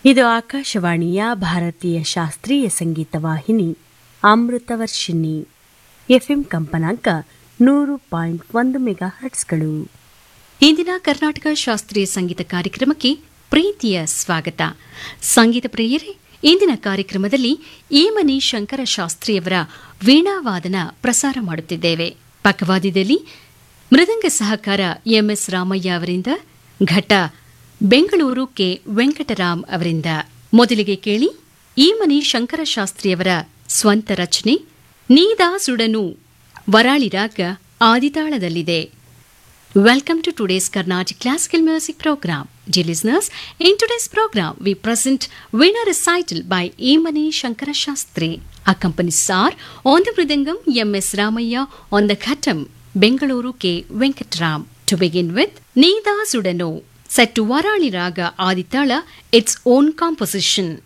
ಇದು ಆಕಾಶವಾಣಿಯ ಭಾರತೀಯ ಶಾಸ್ತ್ರೀಯ ಸಂಗೀತ ವಾಹಿನಿ ಅಮೃತವರ್ಷಿಣಿ ಎಫ್ಎಂ ಕಂಪನಾಂಕ ನೂರು ಪಾಯಿಂಟ್ ಒಂದು ಮೆಗಾ ಹರ್ಟ್ಸ್ಗಳು ಇಂದಿನ ಕರ್ನಾಟಕ ಶಾಸ್ತ್ರೀಯ ಸಂಗೀತ ಕಾರ್ಯಕ್ರಮಕ್ಕೆ ಪ್ರೀತಿಯ ಸ್ವಾಗತ ಸಂಗೀತ ಪ್ರಿಯರೇ ಇಂದಿನ ಕಾರ್ಯಕ್ರಮದಲ್ಲಿ ಈಮನಿ ಶಂಕರ ಶಾಸ್ತ್ರಿಯವರ ವೀಣಾವಾದನ ಪ್ರಸಾರ ಮಾಡುತ್ತಿದ್ದೇವೆ ಪಕ್ಕವಾದ್ಯದಲ್ಲಿ ಮೃದಂಗ ಸಹಕಾರ ಎಂಎಸ್ ರಾಮಯ್ಯ ಅವರಿಂದ ಘಟ ಬೆಂಗಳೂರು ಕೆ ವೆಂಕಟರಾಮ್ ಅವರಿಂದ ಮೊದಲಿಗೆ ಕೇಳಿ ಈಮನಿ ಶಂಕರ ಶಾಸ್ತ್ರಿಯವರ ಸ್ವಂತ ರಚನೆ ನೀದಾ ಸುಡನು ವರಾಳಿ ರಾಗ ಆದಿತಾಳದಲ್ಲಿದೆ Welcome to today's Carnatic Classical Music Program. Dear listeners, in today's program, we present Veena recital by Emani Shankara Shastri. Accompanies are on the Mridangam M.S. Ramaya, on the Khatam, Bengaluru K. Venkatram. To begin with, Nida Sudano, set to Varali Raga Aditala, its own composition.